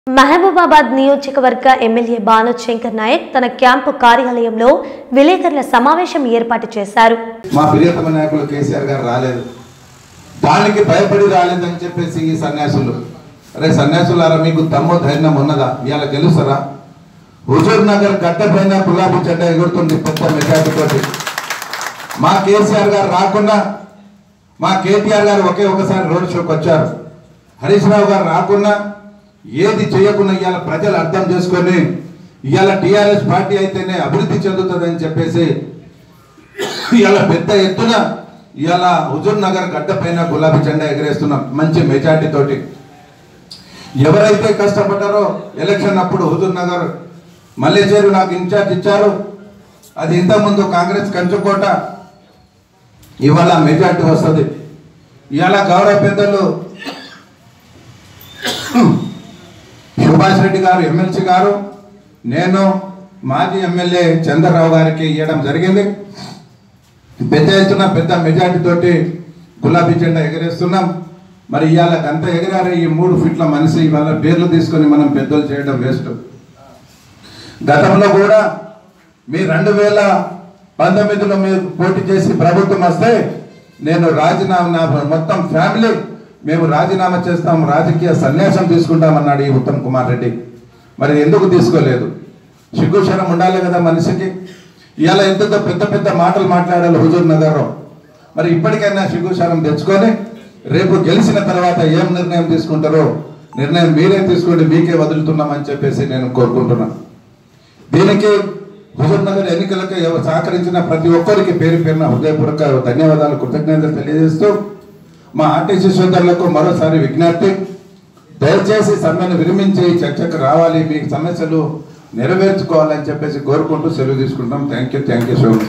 మహబూబాబాద్ నియోజకవర్గ ఎమ్మెల్యే బాను శంకర్ నాయక్ తన క్యాంపు కార్యాలయంలో విలేకరుల సమావేశం ఏర్పాటు చేశారు మా ప్రియతమ నాయకులు కేసీఆర్ గారు రాలేదు దానికి భయపడి రాలేదని చెప్పేసి ఈ సన్యాసులు అరే సన్యాసులారా మీకు తమ్ము ధైర్యం ఉన్నదా ఇవాళ గెలుస్తారా హుజూర్ నగర్ గడ్డ పైన గులాబీ చెడ్డ ఎగురుతుంది పెద్ద మెజార్టీతోటి మా కేసీఆర్ గారు రాకుండా మా కేటీఆర్ గారు ఒకే ఒకసారి రోడ్ షోకి వచ్చారు హరీష్ రావు గారు రాకుండా ఏది చేయకుండా ఇవాళ ప్రజలు అర్థం చేసుకొని ఇవాళ టీఆర్ఎస్ పార్టీ అయితేనే అభివృద్ధి చెందుతుందని చెప్పేసి ఇవాళ పెద్ద ఎత్తున ఇవాళ హుజూర్ నగర్ గడ్డ పైన గులాబీ జెండా ఎగరేస్తున్నాం మంచి మెజార్టీ తోటి ఎవరైతే కష్టపడ్డారో ఎలక్షన్ అప్పుడు హుజూర్ నగర్ మల్లేశ్వరి నాకు ఇన్ఛార్జ్ ఇచ్చారు అది ఇంతకుముందు కాంగ్రెస్ కంచుకోట ఇవాళ మెజార్టీ వస్తుంది ఇవాళ గౌరవ పెద్దలు సుభాష్ రెడ్డి గారు ఎమ్మెల్సీ గారు నేను మాజీ ఎమ్మెల్యే చంద్రరావు గారికి ఇవ్వడం జరిగింది పెద్ద ఎత్తున పెద్ద మెజార్టీ తోటి గులాబీ జెండా ఎగరేస్తున్నాం మరి ఇవాళ అంత ఎగిరారు ఈ మూడు ఫీట్ల మనిషి ఇవాళ పేర్లు తీసుకొని మనం పెద్దలు చేయడం వేస్ట్ గతంలో కూడా మీ రెండు వేల పంతొమ్మిదిలో మీరు పోటీ చేసి ప్రభుత్వం వస్తే నేను రాజీనామా నా మొత్తం ఫ్యామిలీ మేము రాజీనామా చేస్తాం రాజకీయ సన్యాసం తీసుకుంటామన్నాడు ఈ ఉత్తమ్ కుమార్ రెడ్డి మరి ఎందుకు తీసుకోలేదు సిగ్గుశరం ఉండాలి కదా మనిషికి ఇవాళ ఎంతో పెద్ద పెద్ద మాటలు మాట్లాడాలి హుజూర్ నగర్లో మరి ఇప్పటికైనా సిగ్గుశరం తెచ్చుకొని రేపు గెలిచిన తర్వాత ఏం నిర్ణయం తీసుకుంటారో నిర్ణయం మీరే తీసుకోండి మీకే వదులుతున్నామని చెప్పేసి నేను కోరుకుంటున్నాను దీనికి హుజూర్ నగర్ ఎన్నికలకు ఎవ- సహకరించిన ప్రతి ఒక్కరికి పేరు పేరున హృదయపూర్వక ధన్యవాదాలు కృతజ్ఞతలు తెలియజేస్తూ మా ఆర్టీసీ సోదరులకు మరోసారి విజ్ఞప్తి దయచేసి సమ్మెను విరమించి చర్చకు రావాలి మీ సమస్యలు నెరవేర్చుకోవాలని చెప్పేసి కోరుకుంటూ సెలవు తీసుకుంటాం thank you thank you so much